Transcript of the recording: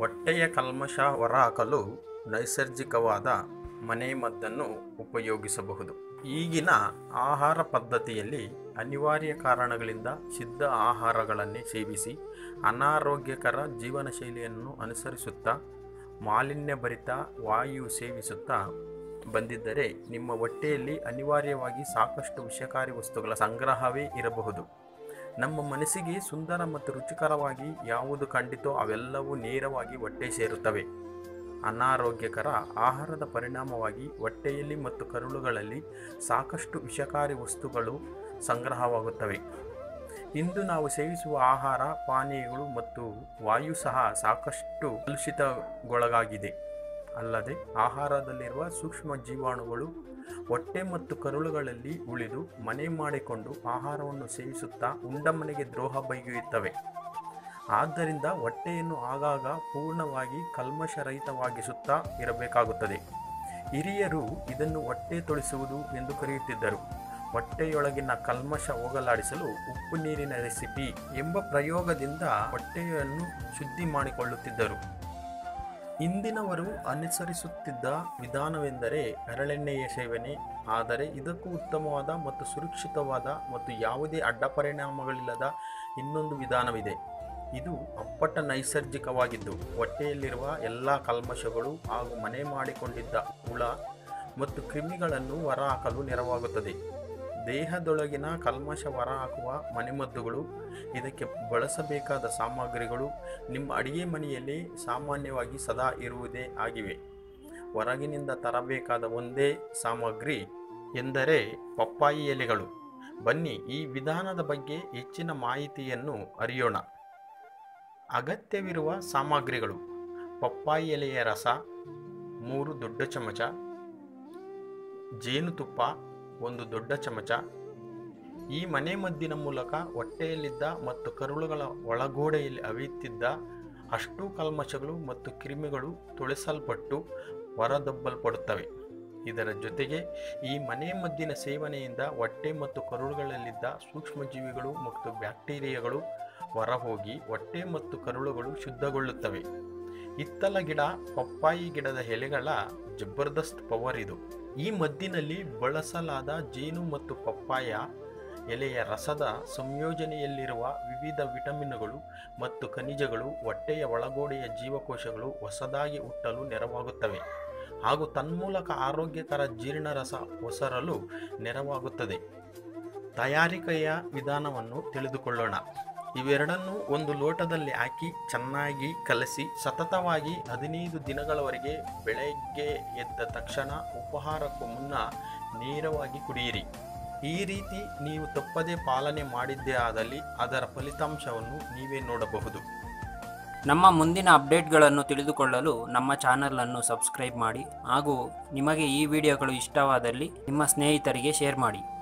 ಹೊಟ್ಟೆಯ ಕಲ್ಮಶ ಹೊರಹಾಕಲು ನೈಸರ್ಗಿಕವಾದ ಮನೆಮದ್ದನ್ನು ಉಪಯೋಗಿಸಬಹುದು ಈಗಿನ ಆಹಾರ ಪದ್ಧತಿಯಲ್ಲಿ ಅನಿವಾರ್ಯ ಕಾರಣಗಳಿಂದ ಸಿದ್ಧ ಆಹಾರಗಳನ್ನೇ ಸೇವಿಸಿ ಅನಾರೋಗ್ಯಕರ ಜೀವನ ಶೈಲಿಯನ್ನು ಅನುಸರಿಸುತ್ತಾ ಮಾಲಿನ್ಯಭರಿತ ವಾಯು ಸೇವಿಸುತ್ತಾ ಬಂದಿದ್ದರೆ ನಿಮ್ಮ ಹೊಟ್ಟೆಯಲ್ಲಿ ಅನಿವಾರ್ಯವಾಗಿ ಸಾಕಷ್ಟು ವಿಷಕಾರಿ ವಸ್ತುಗಳ ಸಂಗ್ರಹವೇ ಇರಬಹುದು ನಮ್ಮ ಮನಸ್ಸಿಗೆ ಸುಂದರ ಮತ್ತು ರುಚಿಕರವಾಗಿ ಯಾವುದು ಕಂಡಿತೋ ಅವೆಲ್ಲವೂ ನೇರವಾಗಿ ಹೊಟ್ಟೆ ಸೇರುತ್ತವೆ ಅನಾರೋಗ್ಯಕರ ಆಹಾರದ ಪರಿಣಾಮವಾಗಿ ಹೊಟ್ಟೆಯಲ್ಲಿ ಮತ್ತು ಕರುಳುಗಳಲ್ಲಿ ಸಾಕಷ್ಟು ವಿಷಕಾರಿ ವಸ್ತುಗಳು ಸಂಗ್ರಹವಾಗುತ್ತವೆ ಇಂದು ನಾವು ಸೇವಿಸುವ ಆಹಾರ ಪಾನೀಯಗಳು ಮತ್ತು ವಾಯು ಸಹ ಸಾಕಷ್ಟು ಕಲುಷಿತಗೊಳಗಾಗಿದೆ ಅಲ್ಲದೆ ಆಹಾರದಲ್ಲಿರುವ ಸೂಕ್ಷ್ಮ ಜೀವಾಣುಗಳು ಹೊಟ್ಟೆ ಮತ್ತು ಕರುಳುಗಳಲ್ಲಿ ಉಳಿದು ಮನೆ ಮಾಡಿಕೊಂಡು ಆಹಾರವನ್ನು ಸೇವಿಸುತ್ತಾ ಉಂಡ ಮನೆಗೆ ದ್ರೋಹ ಬಗೆಯುತ್ತವೆ ಆದ್ದರಿಂದ ಹೊಟ್ಟೆಯನ್ನು ಆಗಾಗ ಪೂರ್ಣವಾಗಿ ಕಲ್ಮಶರಹಿತವಾಗಿಸುತ್ತಾ ಇರಬೇಕಾಗುತ್ತದೆ ಹಿರಿಯರು ಇದನ್ನು ಹೊಟ್ಟೆ ತೊಳಿಸುವುದು ಎಂದು ಕರೆಯುತ್ತಿದ್ದರು ಹೊಟ್ಟೆಯೊಳಗಿನ ಕಲ್ಮಶ ಹೋಗಲಾಡಿಸಲು ಉಪ್ಪು ನೀರಿನ ರೆಸಿಪಿ ಎಂಬ ಪ್ರಯೋಗದಿಂದ ಹೊಟ್ಟೆಯನ್ನು ಶುದ್ಧಿ ಮಾಡಿಕೊಳ್ಳುತ್ತಿದ್ದರು ಇಂದಿನವರು ಅನುಸರಿಸುತ್ತಿದ್ದ ವಿಧಾನವೆಂದರೆ ಹರಳೆಣ್ಣೆಯ ಸೇವನೆ ಆದರೆ ಇದಕ್ಕೂ ಉತ್ತಮವಾದ ಮತ್ತು ಸುರಕ್ಷಿತವಾದ ಮತ್ತು ಯಾವುದೇ ಅಡ್ಡ ಪರಿಣಾಮಗಳಿಲ್ಲದ ಇನ್ನೊಂದು ವಿಧಾನವಿದೆ ಇದು ಅಪ್ಪಟ ನೈಸರ್ಗಿಕವಾಗಿದ್ದು ಹೊಟ್ಟೆಯಲ್ಲಿರುವ ಎಲ್ಲ ಕಲ್ಮಶಗಳು ಹಾಗೂ ಮನೆ ಮಾಡಿಕೊಂಡಿದ್ದ ಹುಳ ಮತ್ತು ಕ್ರಿಮಿಗಳನ್ನು ಹೊರಹಾಕಲು ನೆರವಾಗುತ್ತದೆ ದೇಹದೊಳಗಿನ ಕಲ್ಮಶ ಹೊರಹಾಕುವ ಮನೆಮದ್ದುಗಳು ಇದಕ್ಕೆ ಬಳಸಬೇಕಾದ ಸಾಮಗ್ರಿಗಳು ನಿಮ್ಮ ಅಡಿಗೆ ಮನೆಯಲ್ಲಿ ಸಾಮಾನ್ಯವಾಗಿ ಸದಾ ಇರುವುದೇ ಆಗಿವೆ ಹೊರಗಿನಿಂದ ತರಬೇಕಾದ ಒಂದೇ ಸಾಮಗ್ರಿ ಎಂದರೆ ಪಪ್ಪಾಯಿ ಎಲೆಗಳು ಬನ್ನಿ ಈ ವಿಧಾನದ ಬಗ್ಗೆ ಹೆಚ್ಚಿನ ಮಾಹಿತಿಯನ್ನು ಅರಿಯೋಣ ಅಗತ್ಯವಿರುವ ಸಾಮಗ್ರಿಗಳು ಪಪ್ಪಾಯಿ ಎಲೆಯ ರಸ ಮೂರು ದೊಡ್ಡ ಚಮಚ ಜೇನುತುಪ್ಪ ಒಂದು ದೊಡ್ಡ ಚಮಚ ಈ ಮನೆಮದ್ದಿನ ಮೂಲಕ ಹೊಟ್ಟೆಯಲ್ಲಿದ್ದ ಮತ್ತು ಕರುಳುಗಳ ಒಳಗೋಡೆಯಲ್ಲಿ ಅವಿಯುತ್ತಿದ್ದ ಅಷ್ಟೂ ಕಲ್ಮಶಗಳು ಮತ್ತು ಕ್ರಿಮಿಗಳು ತುಳಿಸಲ್ಪಟ್ಟು ಹೊರದಬ್ಬಲ್ಪಡುತ್ತವೆ ಇದರ ಜೊತೆಗೆ ಈ ಮನೆಮದ್ದಿನ ಸೇವನೆಯಿಂದ ಹೊಟ್ಟೆ ಮತ್ತು ಕರುಳುಗಳಲ್ಲಿದ್ದ ಸೂಕ್ಷ್ಮಜೀವಿಗಳು ಮತ್ತು ಬ್ಯಾಕ್ಟೀರಿಯಾಗಳು ಹೊರಹೋಗಿ ಹೊಟ್ಟೆ ಮತ್ತು ಕರುಳುಗಳು ಶುದ್ಧಗೊಳ್ಳುತ್ತವೆ ಹಿತ್ತಲ ಗಿಡ ಪಪ್ಪಾಯಿ ಗಿಡದ ಎಲೆಗಳ ಜಬರ್ದಸ್ತ್ ಪವರ್ ಇದು ಈ ಮದ್ದಿನಲ್ಲಿ ಬಳಸಲಾದ ಜೇನು ಮತ್ತು ಪಪ್ಪಾಯ ಎಲೆಯ ರಸದ ಸಂಯೋಜನೆಯಲ್ಲಿರುವ ವಿವಿಧ ವಿಟಮಿನ್ಗಳು ಮತ್ತು ಖನಿಜಗಳು ಹೊಟ್ಟೆಯ ಒಳಗೋಡೆಯ ಜೀವಕೋಶಗಳು ಹೊಸದಾಗಿ ಹುಟ್ಟಲು ನೆರವಾಗುತ್ತವೆ ಹಾಗೂ ತನ್ಮೂಲಕ ಆರೋಗ್ಯಕರ ಜೀರ್ಣರಸ ಹೊಸರಲು ನೆರವಾಗುತ್ತದೆ ತಯಾರಿಕೆಯ ವಿಧಾನವನ್ನು ತಿಳಿದುಕೊಳ್ಳೋಣ ಇವೆರಡನ್ನೂ ಒಂದು ಲೋಟದಲ್ಲಿ ಹಾಕಿ ಚೆನ್ನಾಗಿ ಕಲಸಿ ಸತತವಾಗಿ ಹದಿನೈದು ದಿನಗಳವರೆಗೆ ಬೆಳಗ್ಗೆ ಎದ್ದ ತಕ್ಷಣ ಉಪಹಾರಕ್ಕೂ ಮುನ್ನ ನೇರವಾಗಿ ಕುಡಿಯಿರಿ ಈ ರೀತಿ ನೀವು ತಪ್ಪದೇ ಪಾಲನೆ ಮಾಡಿದ್ದೇ ಆದಲ್ಲಿ ಅದರ ಫಲಿತಾಂಶವನ್ನು ನೀವೇ ನೋಡಬಹುದು ನಮ್ಮ ಮುಂದಿನ ಅಪ್ಡೇಟ್ಗಳನ್ನು ತಿಳಿದುಕೊಳ್ಳಲು ನಮ್ಮ ಚಾನಲನ್ನು ಸಬ್ಸ್ಕ್ರೈಬ್ ಮಾಡಿ ಹಾಗೂ ನಿಮಗೆ ಈ ವಿಡಿಯೋಗಳು ಇಷ್ಟವಾದಲ್ಲಿ ನಿಮ್ಮ ಸ್ನೇಹಿತರಿಗೆ ಶೇರ್ ಮಾಡಿ